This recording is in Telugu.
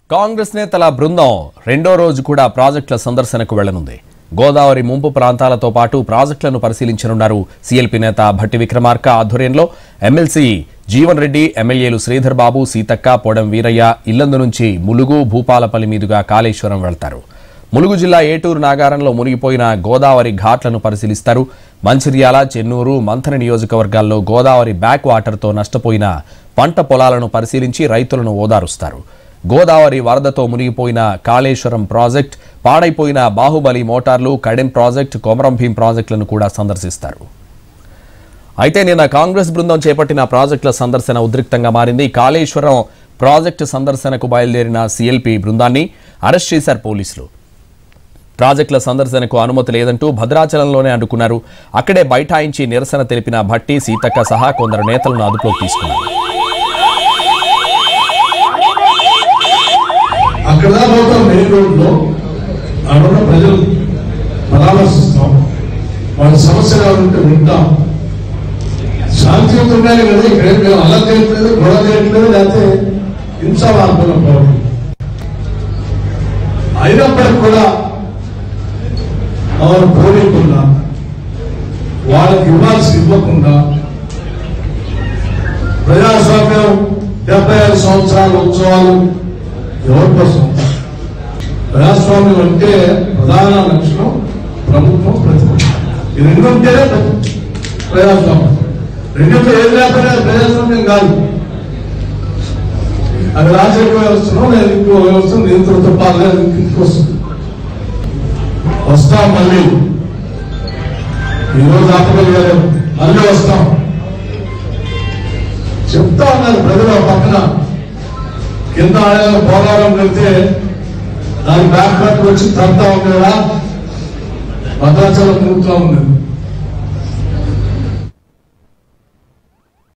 కాంగ్రెస్ నేతల బృందం రెండో రోజు కూడా ప్రాజెక్టుల సందర్శనకు వెళ్లనుంది గోదావరి ముంపు ప్రాంతాలతో పాటు ప్రాజెక్టులను పరిశీలించనున్నారు సీఎల్పీ నేత భట్టి విక్రమార్క ఆధ్వర్యంలో ఎమ్మెల్సీ జీవన్ రెడ్డి ఎమ్మెల్యేలు శ్రీధర్ బాబు సీతక్క పొడం వీరయ్య ఇల్లందు నుంచి ములుగు భూపాలపల్లి మీదుగా కాళేశ్వరం వెళ్తారు ములుగు జిల్లా ఏటూరు నాగారంలో మునిగిపోయిన గోదావరి ఘాట్లను పరిశీలిస్తారు మంచిర్యాల చెన్నూరు మంథన నియోజకవర్గాల్లో గోదావరి బ్యాక్ వాటర్తో నష్టపోయిన పంట పొలాలను పరిశీలించి రైతులను ఓదారుస్తారు గోదావరి వరదతో మునిగిపోయిన కాళేశ్వరం ప్రాజెక్ట్ పాడైపోయిన బాహుబలి మోటార్లు కడెం ప్రాజెక్ట్ కొమరం భీం ప్రాజెక్టులను కూడా సందర్శిస్తారు అయితే నిన్న కాంగ్రెస్ బృందం చేపట్టిన ప్రాజెక్టుల సందర్శన ఉద్రిక్తంగా మారింది కాళేశ్వరం ప్రాజెక్టు సందర్శనకు బయలుదేరిన సీఎల్పీ బృందాన్ని అరెస్ట్ చేశారు పోలీసులు ప్రాజెక్టుల సందర్శనకు అనుమతి లేదంటూ భద్రాచలంలోనే అడ్డుకున్నారు అక్కడే బైఠాయించి నిరసన తెలిపిన భట్టి సీతక్క సహా కొందరు నేతలను అదుపులోకి తీసుకున్నారు అక్కడ దాకా మెయిన్ రోడ్ లో అక్కడ ప్రజలు పరామర్శిస్తాం వాళ్ళ సమస్యలు ఏమంటే వింటాం శాంతియుతంగానే కదా ఇక్కడ ఏం లేదు అల్లం చేయట్లేదు గొడవ చేయట్లేదు లేకపోతే హింసా మార్గంలో పోవడం అయినప్పటికీ కూడా వారు పోనీయకుండా వాళ్ళకి ఇవ్వాల్సి ఇవ్వకుండా ప్రజాస్వామ్యం డెబ్బై ఐదు సంవత్సరాల ఉత్సవాలు ఎవరి కోసం ప్రజాస్వామ్యం అంటే ప్రధాన లక్షణం ప్రభుత్వం ప్రతిపక్షం ఈ రెండు ఉంటేనే ప్ర- ప్రజాస్వామ్యం రెండింటిలో ఏది లేకపోతే అది ప్రజాస్వామ్యం కాదు అది రాజకీయ వ్యవస్థను లేదు ఇంకో వ్యవస్థ నియంత్రిత పాలన ఇంటికి వస్తుంది వస్తాం మళ్ళీ ఈరోజు ఆపగలిగారు మళ్ళీ వస్తాం చెప్తా ఉన్నారు ప్రజలు ఆ పక్కన కింద ఆయన పోరాటం వెళ్తే దాని బ్యాక్ కట్ వచ్చి తంతా ఉండేవా భద్రాచలం మూడుతా ఉంది